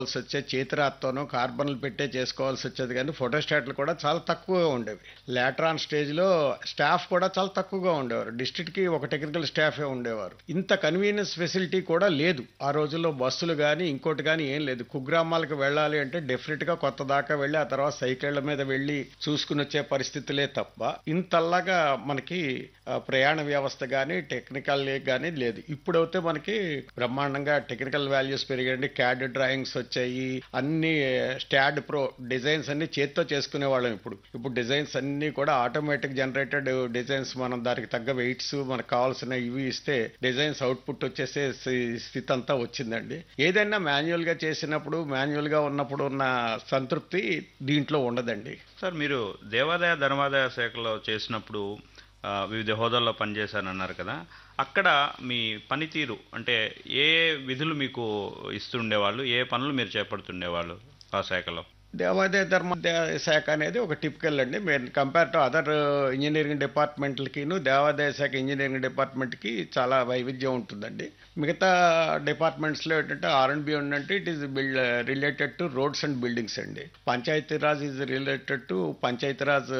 చేసుకోవాల్సి వచ్చే చేతిరాత్తోనో కార్బన్లు పెట్టే చేసుకోవాల్సి వచ్చేది కానీ ఫోటోస్టాట్లు కూడా చాలా తక్కువగా ఉండేవి లాట్రాన్ స్టేజ్లో స్టాఫ్ కూడా చాలా తక్కువగా ఉండేవారు డిస్ట్రిక్ట్కి ఒక టెక్నికల్ స్టాఫే ఉండేవారు ఇంత కన్వీనియన్స్ ఫెసిలిటీ కూడా లేదు ఆ రోజుల్లో బస్సులు కానీ ఇంకోటి కానీ ఏం లేదు కుగ్రామాలకు వెళ్ళాలి అంటే డెఫినెట్గా కొత్త దాకా వెళ్ళి ఆ తర్వాత సైకిళ్ళ మీద వెళ్ళి చూసుకుని వచ్చే పరిస్థితులే తప్ప ఇంతల్లాగా మనకి ఆ, ప్రయాణ వ్యవస్థ కానీ టెక్నికల్ కానీ లేదు ఇప్పుడైతే మనకి బ్రహ్మాండంగా టెక్నికల్ వాల్యూస్ పెరిగాయండి క్యాడ్ డ్రాయింగ్స్ వచ్చాయి అన్ని స్టాడ్ ప్రో డిజైన్స్ అన్ని చేత్తో చేసుకునే వాళ్ళం ఇప్పుడు ఇప్పుడు డిజైన్స్ అన్ని కూడా ఆటోమేటిక్ జనరేటెడ్ డిజైన్స్ మనం దానికి తగ్గ వెయిట్స్ మనకు కావాల్సిన ఇవి ఇస్తే డిజైన్స్ అవుట్పుట్ వచ్చేసే స్థి- స్థితి అంతా వచ్చిందండి ఏదైనా మాన్యువల్ గా చేసినప్పుడు మాన్యువల్ గా ఉన్నప్పుడు ఉన్న సంతృప్తి దీంట్లో ఉండదండి సార్ మీరు దేవాదాయ ధర్మాదాయ శాఖలో చేసినప్పుడు ఆ, వివిధ హోదాల్లో పనిచేశారన్నారు కదా అక్కడ మీ పనితీరు అంటే ఏ విధులు మీకు ఇస్తుండేవాళ్ళు ఏ పనులు మీరు చేపడుతుండేవాళ్ళు ఆ శాఖలో దేవాదాయ ధర్మాదాయ శాఖ అనేది ఒక టిపికల్ అండి మేము కంపేర్ టు అదర్ ఇంజనీరింగ్ డిపార్ట్మెంట్లకిను దేవాదాయ శాఖ ఇంజనీరింగ్ డిపార్ట్మెంట్కి చాలా వైవిధ్యం ఉంటుందండి మిగతా డిపార్ట్మెంట్స్లో ఏంటంటే ఆర్ అండ్ బి ఉందంటే it is build related to roads and buildings అండి Panchayati Raj is related to Panchayati Raj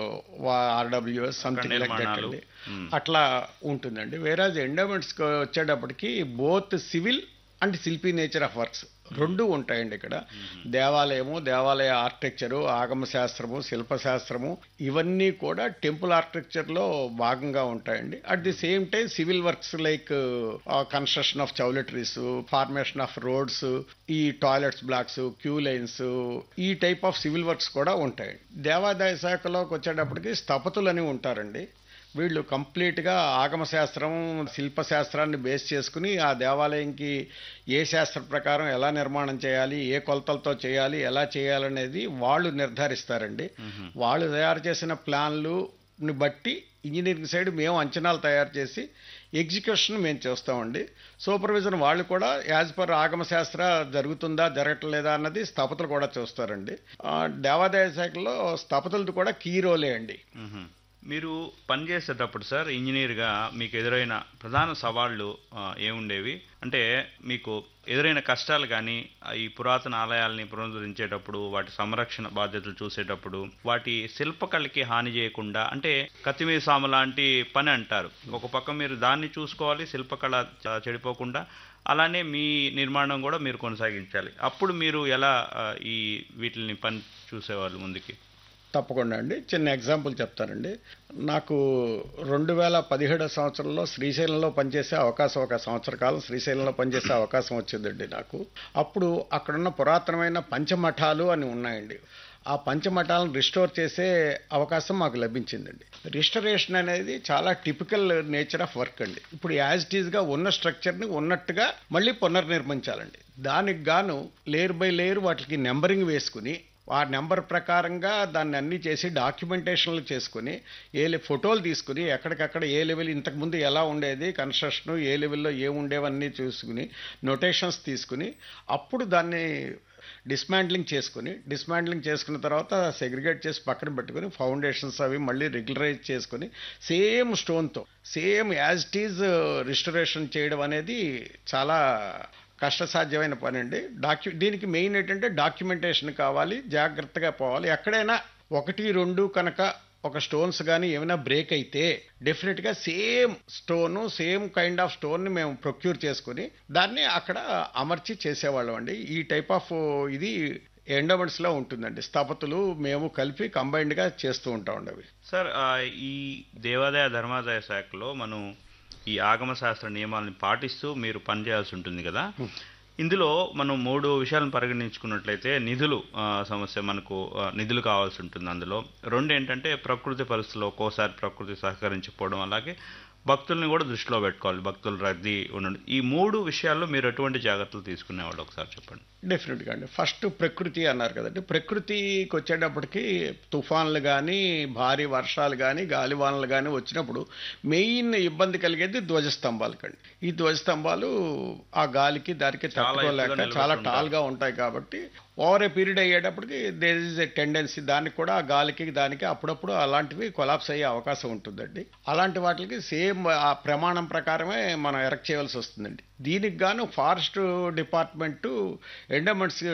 RWS something like that నిర్మాణాలు. అండి అట్లా ఉంటుందండి వేరాజ్ ఎండోమెంట్స్కి వచ్చేటప్పటికి బోత్ సివిల్ అండ్ శిల్పీ నేచర్ ఆఫ్ వర్క్స్ రెండు ఉంటాయండి ఇక్కడ దేవాలయము దేవాలయ ఆర్కిటెక్చరు ఆగమ శాస్త్రము శిల్పశాస్త్రము ఇవన్నీ కూడా టెంపుల్ ఆర్కిటెక్చర్లో భాగంగా ఉంటాయండి at the same time civil works like construction of choultries formation of roads ఈ టాయిలెట్స్ బ్లాక్స్ క్యూ లైన్స్ ఈ టైప్ ఆఫ్ సివిల్ వర్క్స్ కూడా ఉంటాయండి దేవాదాయ శాఖలోకి వచ్చేటప్పటికి స్థపతులని ఉంటారండి వీళ్ళు కంప్లీట్గా ఆగమ శాస్త్రం శిల్పశాస్త్రాన్ని బేస్ చేసుకుని ఆ దేవాలయంకి ఏ శాస్త్ర ప్రకారం ఎలా నిర్మాణం చేయాలి ఏ కొలతలతో చేయాలి ఎలా చేయాలనేది వాళ్ళు నిర్ధారిస్తారండి వాళ్ళు తయారు చేసిన ప్లాన్లుని బట్టి ఇంజనీరింగ్ సైడ్ మేము అంచనాలు తయారు చేసి ఎగ్జిక్యూషన్ మేము చేస్తామండి సూపర్విజన్ వాళ్ళు కూడా యాజ్ పర్ ఆగమ శాస్త్ర జరుగుతుందా జరగట్లేదా అన్నది స్థపతులు కూడా చూస్తారండి ఆ, దేవాదాయ శాఖలో స్థపతులది కూడా కీ రోలే అండి మ్మ్. మీరు పనిచేసేటప్పుడు సార్ ఇంజనీర్గా మీకు ఎదురైన ప్రధాన సవాళ్ళు ఆ, ఏముండేవి అంటే మీకు ఎదురైన కష్టాలు కానీ ఈ పురాతన ఆలయాల్ని పునరుద్ధరించేటప్పుడు వాటి సంరక్షణ బాధ్యతలు చూసేటప్పుడు వాటి శిల్పకళకి హాని చేయకుండా అంటే కత్తిమీద సామ లాంటి పని అంటారు ఒక పక్క మీరు దాన్ని చూసుకోవాలి శిల్పకళ చ- చెడిపోకుండా అలానే మీ నిర్మాణం కూడా మీరు కొనసాగించాలి అప్పుడు మీరు ఎలా ఆ, ఈ వీటిని పని చూసేవాళ్ళు ముందుకి తప్పకుండా అండి చిన్న ఎగ్జాంపుల్ చెప్తానండి నాకు రెండు వేల పదిహేడో సంవత్సరంలో శ్రీశైలంలో పనిచేసే అవకాశం ఒక సంవత్సర కాలం శ్రీశైలంలో పనిచేసే అవకాశం వచ్చిందండి నాకు అప్పుడు అక్కడున్న పురాతనమైన పంచమఠాలు అని ఉన్నాయండి ఆ పంచమఠాలను రిస్టోర్ చేసే అవకాశం మాకు లభించిందండి రిస్టరేషన్ అనేది చాలా టిపికల్ నేచర్ ఆఫ్ వర్క్ అండి ఇప్పుడు యాజ్ ఇట్ ఈజ్గా ఉన్న స్ట్రక్చర్ని ఉన్నట్టుగా మళ్ళీ పునర్నిర్మించాలండి దానికి గాను లేయర్ బై లేయర్ వాటికి నెంబరింగ్ వేసుకుని ఆ నెంబర్ ప్రకారంగా దాన్ని అన్ని చేసి డాక్యుమెంటేషన్లు చేసుకుని ఏ లె- ఫోటోలు తీసుకుని ఎక్కడికక్కడ ఏ లెవెల్ ఇంతకుముందు ఎలా ఉండేది కన్స్ట్రక్షన్ ఏ లెవెల్లో ఏముండేవన్నీ చూసుకుని నొటేషన్స్ తీసుకుని అప్పుడు దాన్ని డిస్మాండ్లింగ్ చేసుకుని డిస్మాండ్లింగ్ చేసుకున్న తర్వాత సెగ్రిగేట్ చేసి పక్కన పెట్టుకుని ఫౌండేషన్స్ అవి మళ్ళీ రెగ్యులరైజ్ చేసుకుని సేమ్ స్టోన్తో same as it is restoration చేయడం అనేది చాలా కష్టసాధ్యమైన పని అండి డాక్యు దీనికి మెయిన్ ఏంటంటే డాక్యుమెంటేషన్ కావాలి జాగ్రత్తగా పోవాలి ఎక్కడైనా ఒకటి రెండు కనుక ఒక స్టోన్స్ కానీ ఏమైనా బ్రేక్ అయితే డెఫినెట్గా same stone same kind of స్టోన్ని మేము ప్రొక్యూర్ చేసుకుని దాన్ని అక్కడ అమర్చి చేసేవాళ్ళం అండి ఈ టైప్ ఆఫ్ ఇది ఎండోమెంట్స్లో ఉంటుందండి స్థపతులు మేము కలిపి కంబైన్డ్గా చేస్తూ ఉంటామండి అవి సార్ ఆ, ఈ దేవాదాయ ధర్మాదాయ శాఖలో మనం ఈ ఆగమ శాస్త్ర నియమాలను పాటిస్తూ మీరు పనిచేయాల్సి ఉంటుంది కదా ఇందులో మనం మూడు విషయాలను పరిగణించుకున్నట్లయితే నిధులు ఆ, సమస్య మనకు ఆ, నిధులు కావాల్సి ఉంటుంది అందులో రెండు ఏంటంటే ప్రకృతి పరిస్థితుల్లో ఒక్కోసారి ప్రకృతి సహకరించకపోవడం అలాగే భక్తుల్ని కూడా దృష్టిలో పెట్టుకోవాలి భక్తుల రద్దీ ఉండడం ఈ మూడు విషయాల్లో మీరు ఎటువంటి జాగ్రత్తలు తీసుకునేవాళ్ళు ఒకసారి చెప్పండి డెఫినెట్గా అండి ఫస్ట్ ప్రకృతి అన్నారు కదండి ప్రకృతికి వచ్చేటప్పటికి తుఫాన్లు కానీ భారీ వర్షాలు కానీ గాలివానలు కానీ వచ్చినప్పుడు మెయిన్ ఇబ్బంది కలిగేది ధ్వజస్తంభాలకండి ఈ ధ్వజస్తంభాలు ఆ గాలికి దానికి చాలా తట్టుకోలేక ఎత్తుగా చాలా నిలబడుతుంటాయి. టాల్గా ఉంటాయి కాబట్టి ఓవర్ ఏ పీరియడ్ అయ్యేటప్పటికి దేర్ ఇస్ ఎ టెండెన్సీ దానికి కూడా ఆ గాలికి దానికి అప్పుడప్పుడు అలాంటివి కొలాప్స్ అయ్యే అవకాశం ఉంటుందండి అలాంటి వాటికి సేమ్ ఆ ప్రమాణం ప్రకారమే మనం ఎరెక్ట్ చేయవలసి వస్తుందండి దీనికి గాను ఫారెస్ట్ డిపార్ట్మెంటు ఎండోమెంట్స్